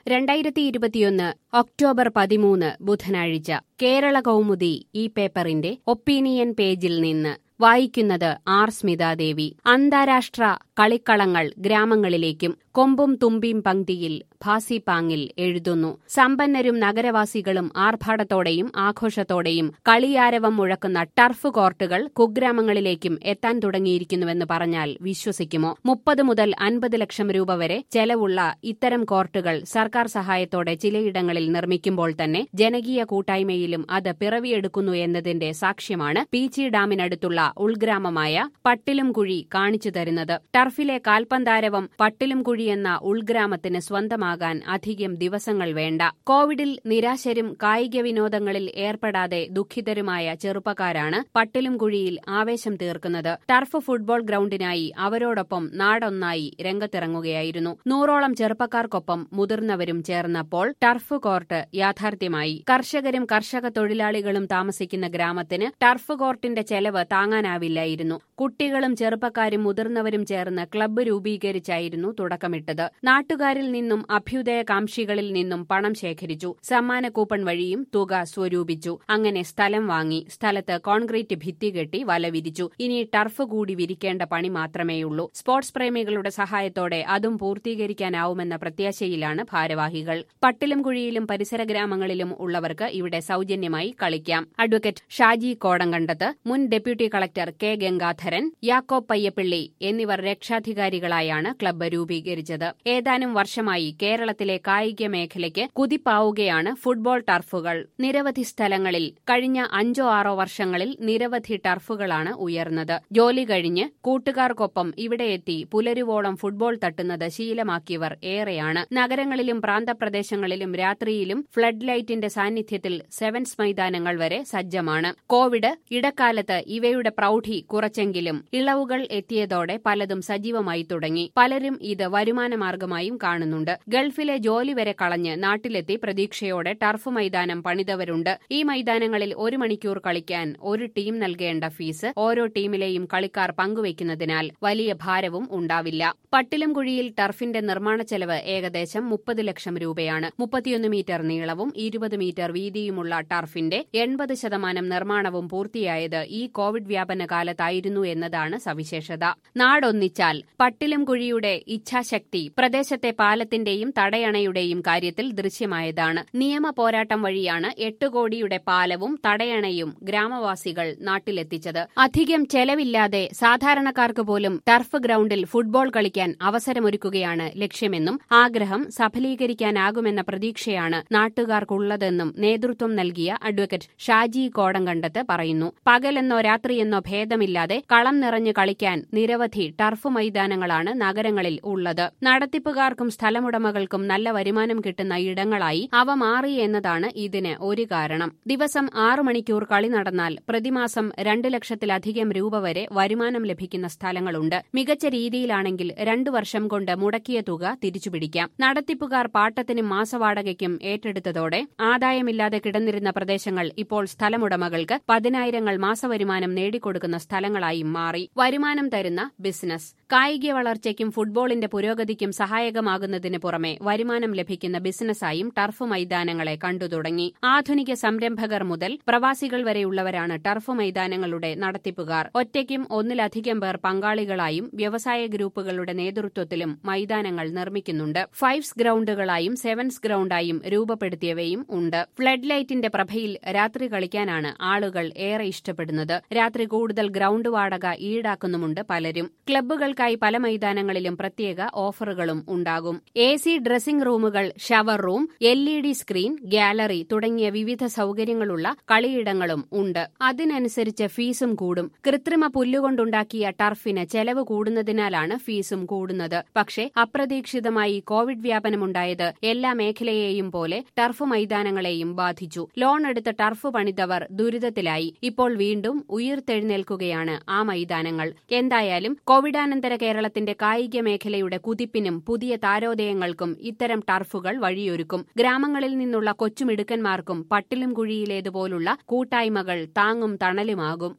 രണ്ടായിരത്തി ഇരുപത്തിയൊന്ന് ഒക്ടോബർ പതിമൂന്ന് ബുധനാഴ്ച കേരള കൗമുദി ഈ പേപ്പറിന്റെ ഒപ്പീനിയൻ പേജിൽ നിന്ന് വായിക്കുന്നത് ആർ സ്മിതാദേവി അന്താരാഷ്ട്ര കളിക്കളങ്ങൾ ഗ്രാമങ്ങളിലേക്കും കൊമ്പും തുമ്പിയും പങ്ക്തിയിൽ ഭാസിപാങ്ങിൽ എഴുതുന്നു സമ്പന്നരും നഗരവാസികളും ആർഭാടത്തോടെയും ആഘോഷത്തോടെയും കളിയാരവം മുഴക്കുന്ന ടർഫ് കോർട്ടുകൾ കുഗ്രാമങ്ങളിലേക്കും എത്താൻ തുടങ്ങിയിരിക്കുന്നുവെന്ന് പറഞ്ഞാൽ വിശ്വസിക്കുമോ മുപ്പത് മുതൽ അൻപത് ലക്ഷം രൂപ വരെ ചെലവുള്ള ഇത്തരം കോർട്ടുകൾ സർക്കാർ സഹായത്തോടെ ചിലയിടങ്ങളിൽ നിർമ്മിക്കുമ്പോൾ തന്നെ ജനകീയ കൂട്ടായ്മയിലും അത് പിറവിയെടുക്കുന്നു എന്നതിന്റെ സാക്ഷ്യമാണ് പീച്ചി ഡാമിനടുത്തുള്ള ഉൾഗ്രാമമായ പട്ടിലുംകുഴി കാണിച്ചു തരുന്നത് ടർഫിലെ കാൽപന്താരവം പട്ടിലുംകുഴി എന്ന ഉൾഗ്രാമത്തിന് സ്വന്തമാകാൻ അധികം ദിവസങ്ങൾ വേണ്ട കോവിഡിൽ നിരാശരും കായിക വിനോദങ്ങളിൽ ഏർപ്പെടാതെ ദുഃഖിതരുമായ ചെറുപ്പക്കാരാണ് പട്ടിലുംകുഴിയിൽ ആവേശം തീർക്കുന്നത് ടർഫ് ഫുട്ബോൾ ഗ്രൌണ്ടിനായി അവരോടൊപ്പം നാടൊന്നായി രംഗത്തിറങ്ങുകയായിരുന്നു നൂറോളം ചെറുപ്പക്കാർക്കൊപ്പം മുതിർന്നവരും ചേർന്നപ്പോൾ ടർഫ് കോർട്ട് യാഥാർത്ഥ്യമായി കർഷകരും കർഷക തൊഴിലാളികളും താമസിക്കുന്ന ഗ്രാമത്തിന് ടർഫ് കോർട്ടിന്റെ ചെലവ് താങ്ങാനാവില്ലായിരുന്നു കുട്ടികളും ചെറുപ്പക്കാരും മുതിർന്നവരും ചേർന്ന് ക്ലബ്ബ് രൂപീകരിച്ചായിരുന്നു തുടക്കമിട്ടത് നാട്ടുകാരിൽ നിന്നും അഭ്യുദയകാംക്ഷികളിൽ നിന്നും പണം ശേഖരിച്ചു സമ്മാന കൂപ്പൺ വഴിയും തുക സ്വരൂപിച്ചു അങ്ങനെ സ്ഥലം വാങ്ങി സ്ഥലത്ത് കോൺക്രീറ്റ് ഭിത്തി കെട്ടി വല വിരിച്ചു ഇനി ടർഫ് കൂടി വിരിക്കേണ്ട പണി മാത്രമേയുള്ളൂ സ്പോർട്സ് പ്രേമികളുടെ സഹായത്തോടെ അതും പൂർത്തീകരിക്കാനാവുമെന്ന പ്രത്യാശയിലാണ് ഭാരവാഹികൾ പട്ടിലും കുഴിയിലും പരിസര ഗ്രാമങ്ങളിലും ഉള്ളവർക്ക് ഇവിടെ സൌജന്യമായി കളിക്കാം അഡ്വക്കേറ്റ് ഷാജി കോടങ്കണ്ടത്ത് മുൻ ഡെപ്യൂട്ടി കളക്ടർ കെ ഗംഗാധരൻ യാക്കോബ് പയ്യപ്പിള്ളി എന്നിവർ രക്ഷാധികാരികളായാണ് ക്ലബ്ബ് രൂപീകരിച്ചത് ഏതാനും വർഷമായി കേരളത്തിലെ കായിക മേഖലയ്ക്ക് കുതിപ്പാവുകയാണ് ഫുട്ബോൾ ടർഫുകൾ നിരവധി സ്ഥലങ്ങളിൽ കഴിഞ്ഞ അഞ്ചോ ആറോ വർഷങ്ങളിൽ നിരവധി ടർഫുകളാണ് ഉയർന്നത് ജോലി കഴിഞ്ഞ് കൂട്ടുകാർക്കൊപ്പം ഇവിടെ എത്തി പുലരുവോളം ഫുട്ബോൾ തട്ടുന്നത് ശീലമാക്കിയവർ ഏറെയാണ് നഗരങ്ങളിലും പ്രാന്തപ്രദേശങ്ങളിലും രാത്രിയിലും ഫ്ലഡ് ലൈറ്റിന്റെ സാന്നിധ്യത്തിൽ സെവൻസ് മൈതാനങ്ങൾ വരെ സജ്ജമാണ് കോവിഡ് ഇടക്കാലത്ത് ഇവയുടെ പ്രൌഢി കുറച്ചെങ്കിലും ഇളവുകൾ എത്തിയതോടെ പലതും സജീവമായി തുടങ്ങി പലരും ഇത് വരുമാനമാർഗമായും കാണുന്നുണ്ട് ഗൾഫിലെ ജോലി വരെ കളഞ്ഞ് നാട്ടിലെത്തി പ്രതീക്ഷയോടെ ടർഫ് മൈതാനം പണിതവരുണ്ട് ഈ മൈതാനങ്ങളിൽ ഒരു മണിക്കൂർ കളിക്കാൻ ഒരു ടീം നൽകേണ്ട ഫീസ് ഓരോ ടീമിലെയും കളിക്കാർ പങ്കുവയ്ക്കുന്നതിനാൽ വലിയ ഭാരവും ഉണ്ടാവില്ല പട്ടിലും കുഴിയിൽ ടർഫിന്റെ നിർമ്മാണ ചെലവ് ഏകദേശം മുപ്പത് ലക്ഷം രൂപയാണ് മുപ്പത്തിയൊന്ന് മീറ്റർ നീളവും ഇരുപത് മീറ്റർ വീതിയുമുള്ള ടർഫിന്റെ എൺപത് ശതമാനം നിർമ്മാണവും പൂർത്തിയായത് ഈ കോവിഡ് വ്യാപന കാലത്തായിരുന്നു എന്നതാണ് സവിശേഷത നാടൊന്നിച്ചാൽ പട്ടിലും കുഴിയുടെ ഇച്ഛാശക്തി പ്രദേശത്തെ പാലത്തിന്റെയും തടയണയുടെയും കാര്യത്തിൽ ദൃശ്യമായതാണ് നിയമ പോരാട്ടം വഴിയാണ് എട്ട് കോടിയുടെ പാലവും തടയണയും ഗ്രാമവാസികൾ നാട്ടിലെത്തിച്ചത് അധികം ചെലവില്ലാതെ സാധാരണക്കാർക്ക് പോലും ടർഫ് ഗ്രൌണ്ടിൽ ഫുട്ബോൾ കളിക്കാൻ അവസരമൊരുക്കുകയാണ് ലക്ഷ്യമെന്നും ആഗ്രഹം സഫലീകരിക്കാനാകുമെന്ന പ്രതീക്ഷയാണ് നാട്ടുകാർക്കുള്ളതെന്നും നേതൃത്വം നൽകിയ അഡ്വക്കേറ്റ് ഷാജി കോടങ്കണ്ടത്ത് പറയുന്നു പകലെന്നോ രാത്രിയെന്നോ ഭേദമില്ലാതെ കളം നിറഞ്ഞു കളിക്കാൻ നിരവധി ടർഫ് മൈതാനങ്ങളാണ് നഗരങ്ങളിൽ ഉള്ളത് നടത്തിപ്പുകാർക്കും സ്ഥലമുടമകൾക്കും നല്ല വരുമാനം കിട്ടുന്ന ഇടങ്ങളായി അവ മാറി എന്നതാണ് ഇതിന് ഒരു കാരണം ദിവസം ആറു മണിക്കൂർ കളി നടന്നാൽ പ്രതിമാസം രണ്ട് ലക്ഷത്തിലധികം രൂപ വരെ വരുമാനം ലഭിക്കുന്ന സ്ഥലങ്ങളുണ്ട് മികച്ച രീതിയിലാണെങ്കിൽ രണ്ടു വർഷം കൊണ്ട് മുടക്കിയ തുക തിരിച്ചുപിടിക്കാം നടത്തിപ്പുകാർ പാട്ടത്തിനും മാസവാടകയ്ക്കും ഏറ്റെടുത്തതോടെ ആദായമില്ലാതെ കിടന്നിരുന്ന പ്രദേശങ്ങൾ ഇപ്പോൾ സ്ഥലമുടമകൾക്ക് പതിനായിരങ്ങൾ മാസവരുമാനം നേടിക്കൊടുക്കുന്ന സ്ഥലങ്ങളായി മാറി വരുമാനം തരുന്ന ബിസിനസ് കായിക വളർച്ചയ്ക്കും ഫുട്ബോളിന്റെ പുരോഗതിക്കും സഹായകമാകുന്നതിന് പുറമെ വരുമാനം ലഭിക്കുന്ന ബിസിനസ്സായും ടർഫ് മൈതാനങ്ങളെ കണ്ടു തുടങ്ങി ആധുനിക സംരംഭകർ മുതൽ പ്രവാസികൾ വരെയുള്ളവരാണ് ടർഫ് മൈതാനങ്ങളുടെ നടത്തിപ്പുകാർ ഒറ്റയ്ക്കും ഒന്നിലധികം പേർ പങ്കാളികളായും വ്യവസായ ഗ്രൂപ്പുകളുടെ നേതൃത്വത്തിലും മൈതാനങ്ങൾ നിർമ്മിക്കുന്നുണ്ട് ഫൈവ്സ് ഗ്രൌണ്ടുകളായും സെവൻസ് ഗ്രൌണ്ടായും രൂപപ്പെടുത്തിയവയും ഉണ്ട് ഫ്ലഡ് ലൈറ്റിന്റെ പ്രഭയിൽ രാത്രി കളിക്കാനാണ് ആളുകൾ ഏറെ ഇഷ്ടപ്പെടുന്നത് രാത്രി കൂടുതൽ ഗ്രൌണ്ട് വാടക ഈടാക്കുന്നുമുണ്ട് പലരും ക്ലബ്ബുകൾക്കായി പല മൈതാനങ്ങളിലും പ്രത്യേക ഓഫറുകളും ഉണ്ടാകും എ സി ഡ്രസ്സിംഗ് റൂമുകൾ shower room L E D screen gallery തുടങ്ങിയ വിവിധ സൌകര്യങ്ങളുള്ള കളിയിടങ്ങളും ഉണ്ട് അതിനനുസരിച്ച് ഫീസും കൂടും കൃത്രിമ പുല്ലുകൊണ്ടുണ്ടാക്കിയ ടർഫിന് ചെലവ് കൂടുന്നതിനാലാണ് ഫീസും കൂടുന്നത് പക്ഷേ അപ്രതീക്ഷിതമായി കോവിഡ് വ്യാപനമുണ്ടായത് എല്ലാ മേഖലയെയും പോലെ ടർഫ് മൈതാനങ്ങളെയും ബാധിച്ചു ലോൺ എടുത്ത് ടർഫ് പണിതവർ ദുരിതത്തിലായി ഇപ്പോൾ വീണ്ടും ഉയിർത്തെഴുന്നേൽക്കുകയാണ് ആ മൈതാനങ്ങൾ എന്തായാലും കോവിഡാനന്തര കേരളത്തിന്റെ കായിക മേഖലയുടെ കുതിപ്പിനും പുതിയ താരോദയങ്ങൾക്കും ഇത്തരം ടർഫുകൾ വഴിയൊരുക്കും ഗ്രാമങ്ങളിൽ നിന്നുള്ള കൊച്ചുമിടുക്കന്മാർക്കും പട്ടിലും കുഴിയിലേതുപോലുള്ള കൂട്ടായ്മകൾ താങ്ങും തണലുമാകും